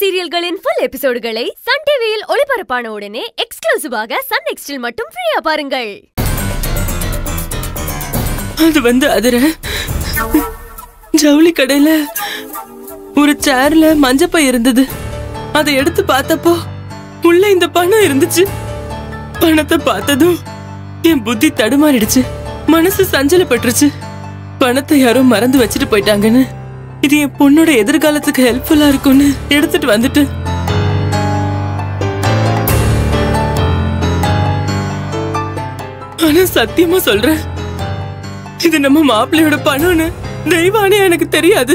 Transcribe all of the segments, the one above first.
சீரியல்களின் full எபிசோடுகளை Sun டிவியில் ஒளிபரப்பான உடனே எக்ஸ்க்ளூசிவாக சன் நெக்ஸ்டில் மட்டும் ஃப்ரீயா பாருங்கள் அது வந்து அதிர ஜவுளி கடையில ஒரு சேர்ல மஞ்சப்பை இருந்தது அதை எடுத்து பார்த்தப்போ உள்ள இந்த பணம் இருந்துச்சு பணத்தை பார்த்ததும் என் புத்தி தடுமாறிடுச்சு மனசு சஞ்சலப்பட்டுருச்சு பணத்தை யாரோ மறந்து வச்சுட்டு போயிட்டாங்கன்னு இது என் பொண்ணோட எதிர்காலத்துக்கு ஹெல்ப்ஃபுல்லா இருக்கும்னு எடுத்துட்டு வந்துட்டு ஆனா சத்தியமா சொல்றேன் இது நம்ம மாப்பிள்ளையோட பணம்னு தெய்வானே எனக்கு தெரியாது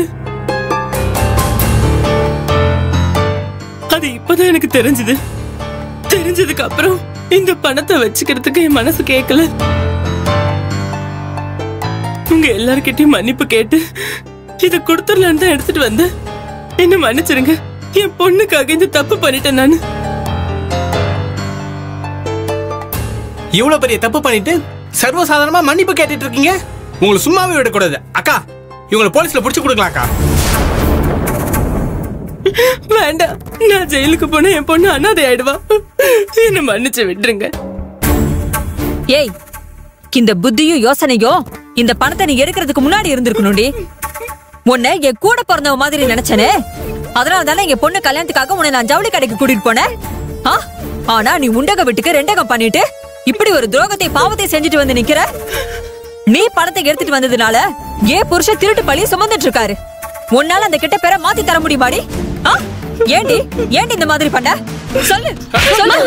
அது இப்பதான் எனக்கு தெரிஞ்சது தெரிஞ்சதுக்கு அப்புறம் இந்த பணத்தை வச்சுக்கிறதுக்கு என் மனசு கேட்கல உங்க எல்லார்கிட்டயும் மன்னிப்பு கேட்டு இத கொடுத்துடலான்னு தான் எடுத்துட்டு வந்தேன் என்ன மன்னிச்சிருங்க என் பொண்ணுக்காக இந்த தப்பு பண்ணிட்டேன் நானு இவ்வளவு பெரிய தப்பு பண்ணிட்டு சர்வசாதாரணமா மன்னிப்பு கேட்டுட்டு இருக்கீங்க உங்களை சும்மாவே விடக்கூடாது அக்கா இவங்களை போலீஸ்ல புடிச்சு கொடுக்கலாம் அக்கா வேண்டாம் நான் ஜெயிலுக்கு போனா என் பொண்ணு அனாதை ஆயிடுவா என்ன மன்னிச்சு விட்டுருங்க ஏய் இந்த புத்தியும் யோசனையும் இந்த பணத்தை நீ எடுக்கிறதுக்கு முன்னாடி இருந்திருக்கணும்டி உன்னை என் கூட பிறந்தவ மாதிரி நினைச்சனே அதனால தானே என் பொண்ணு கல்யாணத்துக்காக உன்னை நான் ஜவுளி கடைக்கு கூட்டிட்டு போனேன் ஆ? ஆனா நீ உண்டக வீட்டுக்கு ரெண்டகம் பண்ணிட்டு இப்படி ஒரு துரோகத்தை பாவத்தை செஞ்சுட்டு வந்து நிக்கிற நீ பணத்தை எடுத்துட்டு வந்ததுனால ஏன் புருஷன் திருட்டு பழி சுமந்துட்டு இருக்காரு உன்னால அந்த கிட்ட பேரை மாத்தி தர முடியுமாடி ஆ? ஏண்டி ஏண்டி இந்த மாதிரி பண்ண சொல்லு சொல்லு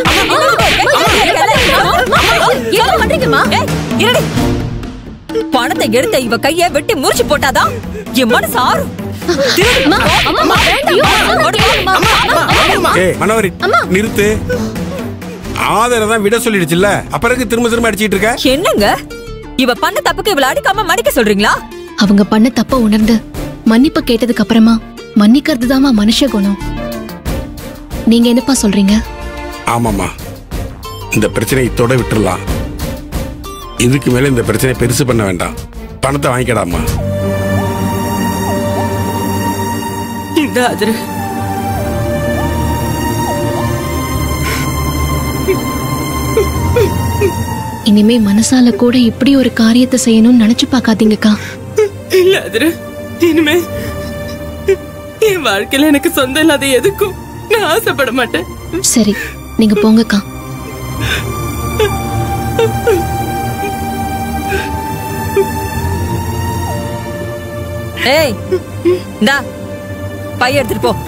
என்ன பண்றீங்கம்மா ஏய், இருடி. பணத்தை எடுத்த இவ கைய வெட்டி முறிச்சு போட்டாதான் என் மனசு ஆறும் திருடி. அம்மா, அம்மா, வேண்டாம். ஓடி வாம்மா. ஏய் மனோரி நிறுத்து ஆதரை தான் விட சொல்லிடுச்சுல்ல அப்புறம் திரும்ப திரும்ப அடிச்சிட்டு இருக்க என்னங்க இவ பண்ண தப்புக்கு இவள அடிக்காம மன்னிக்க சொல்றீங்களா அவங்க பண்ண தப்ப உணர்ந்து மன்னிப்பு கேட்டதுக்கு அப்புறமா மன்னிக்கிறது தாமா மனுஷ குணம் நீங்க என்னப்பா சொல்றீங்க ஆமாம்மா இந்த பிரச்சனை இத்தோட விட்டுறலாம் இதுக்கு மேல இந்த பிரச்சனை பெருசு பண்ண வேண்டாம் பணத்தை வாங்கிக்கடாமா இந்த அதிர இனிமே மனசால கூட இப்படி ஒரு காரியத்தை செய்யணும்னு நினைச்சு பார்க்காதீங்கக்கா இல்ல அதிர இனிமே என் வாழ்க்கையில எனக்கு சொந்தம் இல்லாத எதுக்கும் நான் ஆசைப்பட மாட்டேன் சரி நீங்க போங்கக்கா ஏய் இந்தா பைய எடுத்துட்டு போ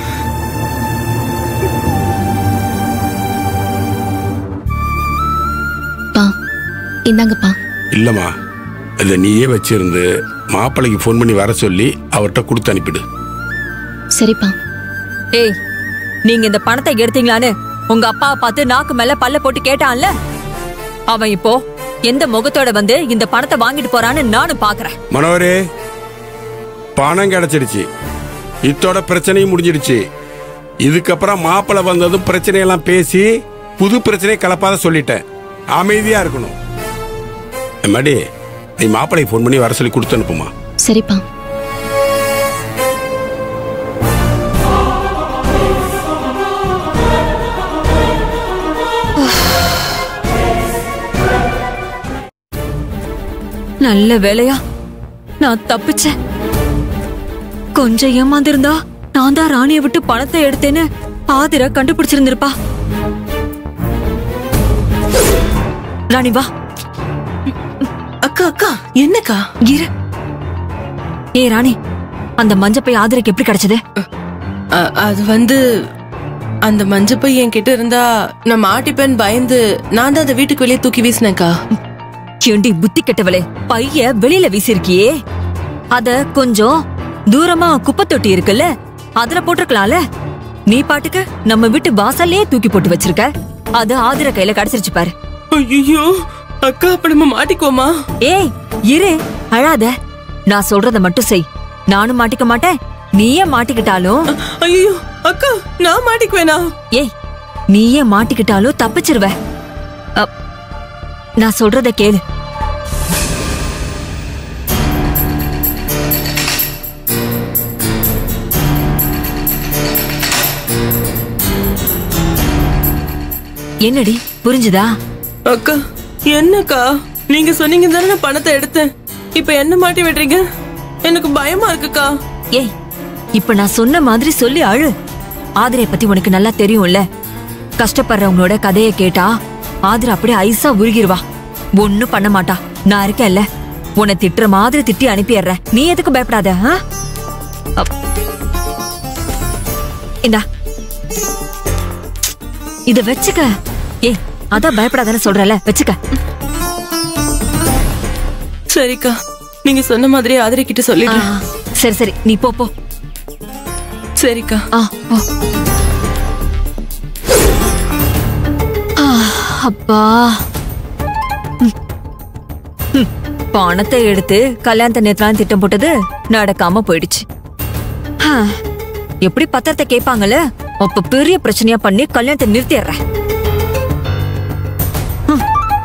பா இந்தாங்கப்பா இல்லம்மா இதை நீயே வச்சிருந்து மாப்பிள்ளைக்கு ஃபோன் பண்ணி வர சொல்லி அவர்கிட்ட கொடுத்து அனுப்பிடு சரிப்பா ஏய் நீங்க இந்த பணத்தை எடுத்தீங்களான்னு உங்க அப்பாவை பார்த்து நாக்கு மேல பல்ல போட்டு கேட்டான்ல அவன் இப்போ எந்த முகத்தோட வந்து இந்த பணத்தை வாங்கிட்டு போறான்னு நானும் பாக்குறேன் மனோரே பணம் கிடைச்சிடுச்சு இத்தோட பிரச்சனையும் முடிஞ்சிடுச்சு இதுக்கப்புறம் மாப்பிள்ளை வந்ததும் பிரச்சனையெல்லாம் பேசி புது பிரச்சனையை கலப்பாத சொல்லிட்டேன் அமைதியா இருக்கணும் மடி நீ மாப்பிள்ளைக்கு ஃபோன் பண்ணி வர சொல்லி கொடுத்து அனுப்புமா சரிப்பா நல்ல வேலையா நான் தப்பிச்சேன் கொஞ்சம் ஏமாந்திருந்தா நான் தான் ராணிய விட்டு பணத்தை எடுத்தேன்னு ஆதிர கண்டுபிடிச்சிருந்திருப்பா ராணி வா அக்கா அக்கா என்னக்கா இரு ஏ ராணி அந்த மஞ்சப்பை ஆதிரைக்கு எப்படி கிடைச்சது அ- அது வந்து அந்த மஞ்சப்பை என்கிட்ட இருந்தா நான் மாட்டிப்பேன் பயந்து நான் தான் அதை வீட்டுக்கு வெளியே தூக்கி வீசினேக்கா ஏண்டி புத்தி கெட்டவளே பைய வெளியில வீசிருக்கியே அத கொஞ்சம் தூரமா குப்பை தொட்டி இருக்குல்ல அதுல போட்டிருக்கலாம்ல நீ பாட்டுக்கு நம்ம வீட்டு வாசல்லே தூக்கி போட்டு வச்சிருக்க அது ஆதிர கையில கிடைச்சிருச்சு பாரு ஐயோ அக்கா அப்ப நம்ம மாட்டிக்குவோமா ஏய் இரு அழாத நான் சொல்றத மட்டும் செய் நானும் மாட்டிக்க மாட்டேன் நீயே மாட்டிக்கிட்டாலும் ஐயோ அக்கா நான் மாட்டிக்குவேனா ஏய் நீயே மாட்டிக்கிட்டாலும் தப்பிச்சிருவ அப், நான் சொல்றத கேளு என்னடி புரிஞ்சுதா அக்கா என்னக்கா நீங்க சொன்னீங்க தானே நான் பணத்தை எடுத்தேன் இப்ப என்ன மாட்டி விடுறீங்க எனக்கு பயமா இருக்குக்கா ஏய் இப்ப நான் சொன்ன மாதிரி சொல்லி அழு ஆதிரை பத்தி உனக்கு நல்லா தெரியும்ல கஷ்டப்படுறவங்களோட கதையை கேட்டா ஆதிரை அப்படியே ஐஸா உருகிருவா ஒண்ணும் பண்ண மாட்டா நான் இருக்கேன்ல உன்னை திட்டுற மாதிரி திட்டி அனுப்பிடுறேன் நீ எதுக்கு பயப்படாத ஆ? அப். இந்தா இத வச்சுக்க ஏய் அதான் பயப்படாதான்னு சொல்றல வச்சுக்க சரிக்கா நீங்க சொன்ன மாதிரியே ஆதிரை கிட்ட ஆ, சொல்லிடுறேன் சரி சரி நீ போ போ சரிக்கா ஆ போ ஆ, அப்பா ம். ம். பணத்தை எடுத்து கல்யாணத்தை நேரத்துலாம் திட்டம் போட்டது நடக்காம போயிடுச்சு ஆ, எப்படி பத்திரத்தை கேட்பாங்கல்ல அப்ப பெரிய பிரச்சனையா பண்ணி கல்யாணத்தை நிறுத்திடுறேன் ம்.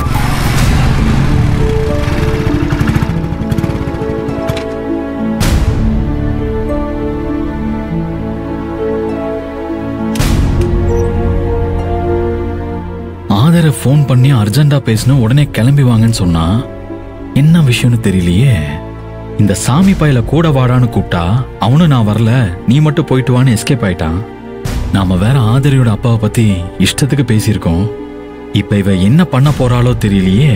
ஆதர ஃபோன் பண்ணி அர்ஜென்ட்டா பேசணும் உடனே கிளம்பி வாங்கன்னு சொன்னா என்ன விஷயம்னு தெரியலையே இந்த சாமி பையல கூட வாடான்னு கூப்பிட்டா அவனும் நான் வரல நீ மட்டும் போயிட்டு வான்னு எஸ்கேப் ஆயிட்டான் நாம வேற ஆதரியோட அப்பாவை பத்தி இஷ்டத்துக்கு பேசியிருக்கோம் இப்ப இவ என்ன பண்ண போறாளோ தெரியலையே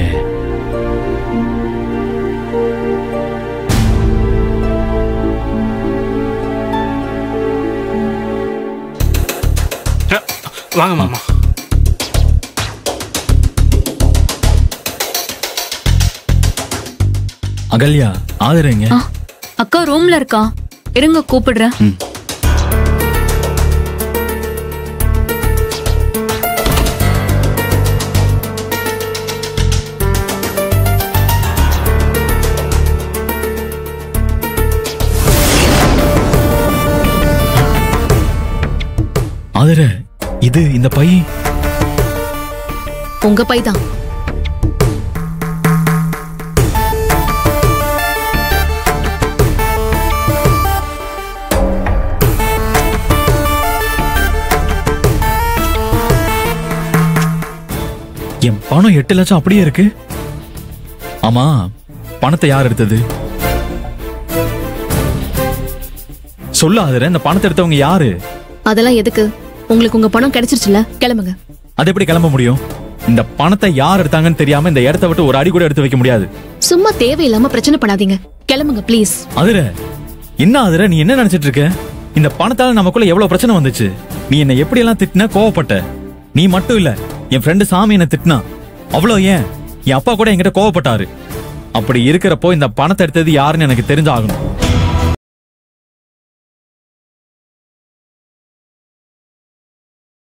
அஹ், வாங்க மாமா அகல்யா ஆதரங்க ஆ, அக்கா ரூம்ல இருக்கா இருங்க கூப்பிடுறேன் ம். ஆதர இது இந்த பை உங்க பை தான் என் பணம் எட்டு லட்சம் அப்படியே இருக்கு ஆமா பணத்தை யார் எடுத்தது சொல்லு ஆதர இந்த பணத்தை எடுத்தவங்க யாரு அதெல்லாம் எதுக்கு உங்களுக்கு உங்க பணம் கிடைச்சிருச்சுல கிளம்புங்க அது எப்படி கிளம்ப முடியும் இந்த பணத்தை யார் எடுத்தாங்கன்னு தெரியாம இந்த இடத்த விட்டு ஒரு அடி கூட எடுத்து வைக்க முடியாது சும்மா தேவையில்லாம பிரச்சனை பண்ணாதீங்க கிளம்புங்க ப்ளீஸ் அதுர என்ன அதுர நீ என்ன நினைச்சிட்டு இருக்க இந்த பணத்தால நமக்குள்ள எவ்வளவு பிரச்சனை வந்துச்சு நீ என்ன எப்படி எல்லாம் திட்டின கோவப்பட்ட நீ மட்டும் இல்ல என் ஃப்ரெண்டு சாமி என்ன திட்டினா அவ்வளோ ஏன் என் அப்பா கூட என்கிட்ட கோவப்பட்டாரு அப்படி இருக்கிறப்போ இந்த பணத்தை எடுத்தது யாருன்னு எனக்கு தெரிஞ்சாகணும்